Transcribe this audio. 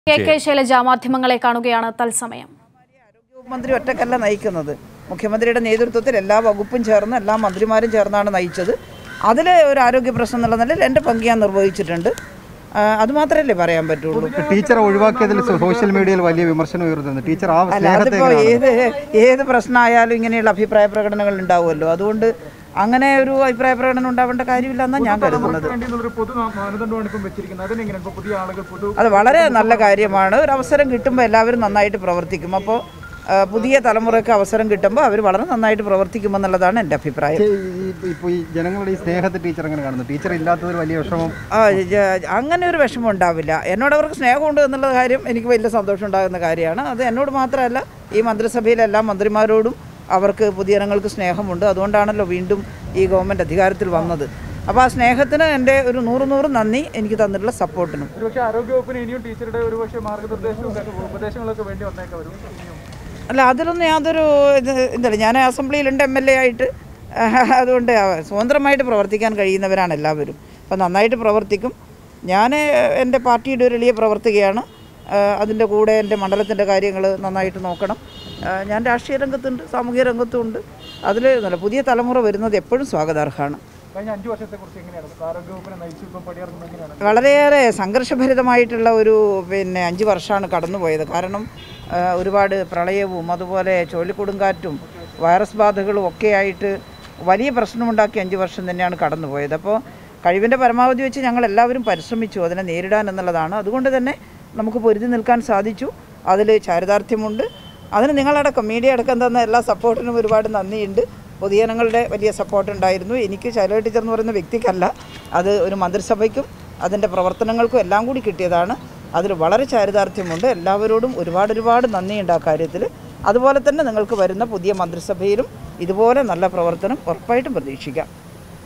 K K Shailaja മാധ്യമങ്ങളെ കാണുകയാണ് തത്സമയം മന്ത്രി ഒറ്റക്കല്ല നയിക്കുന്നത് മുഖ്യമന്ത്രിയുടെ നേതൃത്വത്തിൽ എല്ലാ വകുപ്പും ചേർന്ന് എല്ലാ മന്ത്രിമാരും ചേർന്നാണ് നയിച്ചത് അതിൽ ഒരു ആരോഗ്യ പ്രശ്നം എന്നുള്ള നിലയിൽ എൻ്റെ പങ്ക് ഞാൻ നിർവഹിച്ചിട്ടുണ്ട് ആ, അത് മാത്രമല്ലേ പറയാൻ പറ്റുള്ളൂ ടീച്ചറെ ഒഴിവാക്കിയതിൽ സോഷ്യൽ മീഡിയയിൽ വലിയ വിമർശനം ഉയർത്തുന്നു ടീച്ചർ ആ അല്ല സ്നേഹത്തെ അതിപ്പോൾ എങ്ങനെയാണ് ഏത് ഏത് പ്രശ്നമായാലും ഇങ്ങനെയുള്ള അഭിപ്രായ പ്രകടനങ്ങൾ ഉണ്ടാവുമല്ലോ അതുകൊണ്ട് അങ്ങനെ ഒരു അഭിപ്രായ പ്രകടനം ഉണ്ടാവേണ്ട കാര്യമില്ല എന്നാണ് ഞാൻ കരുതുന്നത് വേണ്ടിയുള്ളൊരു പൊതു മാനദണ്ഡമാണ് ഇപ്പം വെച്ചിരിക്കുന്നത് അതിനെങ്ങനെയാണ് ഇപ്പോൾ പുതിയ ആളുകൾ പൊതു അത് വളരെ നല്ല കാര്യമാണ് ഒരു അവസരം കിട്ടുമ്പോൾ എല്ലാവരും നന്നായിട്ട് പ്രവർത്തിക്കും അപ്പോൾ ആ, പുതിയ തലമുറയ്ക്ക് അവസരം കിട്ടുമ്പോൾ അവർ വളരെ നന്നായിട്ട് പ്രവർത്തിക്കുമെന്നുള്ളതാണ് എൻ്റെ അഭിപ്രായം ഇപ്പോൾ ഈ ജനങ്ങളുടെ ഈ സ്നേഹത്തെ ടീച്ചർ എങ്ങനെ കാണുന്നു ടീച്ചർ ഇല്ലാത്തത് വലിയ വിഷമം ആ, ജ- അങ്ങനെ ഒരു വിഷമം ഉണ്ടാവില്ല എന്നോട് അവർക്ക് സ്നേഹമുണ്ട് എന്നുള്ള കാര്യം എനിക്ക് വലിയ സന്തോഷം ഉണ്ടാകുന്ന കാര്യമാണ് അത് എന്നോട് മാത്രമല്ല ഈ മന്ത്രിസഭയിലെ എല്ലാ മന്ത്രിമാരോടും അവർക്ക് പൊതുജനങ്ങൾക്ക് സ്നേഹമുണ്ട് അതുകൊണ്ടാണല്ലോ വീണ്ടും ഈ ഗവൺമെൻറ് അധികാരത്തിൽ വന്നത് അപ്പോൾ ആ സ്നേഹത്തിന് എൻ്റെ ഒരു നൂറ് നൂറ് നന്ദി എനിക്ക് തന്നിട്ടുള്ള സപ്പോർട്ടിനും ഒരുപക്ഷെ ആരോഗ്യവകുപ്പിന് ഇനിയും ടീച്ചറുടെ ഒരുപക്ഷെ മാർഗനിർദ്ദേശവും ഉപദേശങ്ങളൊക്കെ വേണ്ടി വന്നേക്കാം വരും ഇനിയും അല്ല അതിലൊന്നും യാതൊരു ഇത് ഇതല്ല ഞാൻ അസംബ്ലിയിലുണ്ട് എം എൽ എ ആയിട്ട് അതുകൊണ്ട് സ്വതന്ത്രമായിട്ട് പ്രവർത്തിക്കാൻ കഴിയുന്നവരാണ് എല്ലാവരും അപ്പോൾ നന്നായിട്ട് പ്രവർത്തിക്കും ഞാൻ എൻ്റെ പാർട്ടിയുടെ ഒരു എളിയ പ്രവർത്തികയാണ് അതിൻ്റെ കൂടെ എൻ്റെ മണ്ഡലത്തിൻ്റെ കാര്യങ്ങൾ നന്നായിട്ട് നോക്കണം ആ, ഞാൻ രാഷ്ട്രീയ രംഗത്തുണ്ട് സാമൂഹിക രംഗത്തുമുണ്ട് അതിൽ നല്ല പുതിയ തലമുറ വരുന്നത് എപ്പോഴും സ്വാഗതാർഹമാണ് കഴിഞ്ഞ അഞ്ചു വർഷത്തെക്കുറിച്ച് എങ്ങനെയാണ് ആരോഗ്യവകുപ്പിനെ നയിച്ചു ഇപ്പം പടിയിറങ്ങുന്നത് എങ്ങനെയാണ് വളരെയേറെ സംഘർഷഭരിതമായിട്ടുള്ള ഒരു പിന്നെ അഞ്ച് വർഷമാണ് കടന്നുപോയത് കാരണം ആ, ഒരുപാട് പ്രളയവും അതുപോലെ ചുഴലിക്കൊടുങ്കാറ്റും വൈറസ് ബാധകളും ഒക്കെ ആയിട്ട് വലിയ പ്രശ്നമുണ്ടാക്കി അഞ്ച് വർഷം തന്നെയാണ് കടന്നുപോയത് അപ്പോൾ കഴിവിൻ്റെ പരമാവധി വെച്ച് ഞങ്ങൾ എല്ലാവരും പരിശ്രമിച്ചു അതിനെ നേരിടാൻ എന്നുള്ളതാണ് അതുകൊണ്ട് തന്നെ നമുക്ക് പൊരുതി നിൽക്കാൻ സാധിച്ചു അതിൽ ചാരിതാർത്ഥ്യമുണ്ട് അതിന് നിങ്ങളടക്കം മീഡിയ അടക്കം തന്ന എല്ലാ സപ്പോർട്ടിനും ഒരുപാട് നന്ദിയുണ്ട് പൊതുജനങ്ങളുടെ വലിയ സപ്പോർട്ട് ഉണ്ടായിരുന്നു എനിക്ക് ശൈലജ ടീച്ചർ എന്ന് പറയുന്ന വ്യക്തിക്കല്ല അത് ഒരു മന്ത്രിസഭയ്ക്കും അതിൻ്റെ പ്രവർത്തനങ്ങൾക്കും എല്ലാം കൂടി കിട്ടിയതാണ് അതിൽ വളരെ ചാരിതാർത്ഥ്യമുണ്ട് എല്ലാവരോടും ഒരുപാട് ഒരുപാട് നന്ദിയുണ്ട് ആ കാര്യത്തിൽ അതുപോലെ തന്നെ നിങ്ങൾക്ക് വരുന്ന പുതിയ മന്ത്രിസഭയിലും ഇതുപോലെ നല്ല പ്രവർത്തനം ഉറപ്പായിട്ടും പ്രതീക്ഷിക്കാം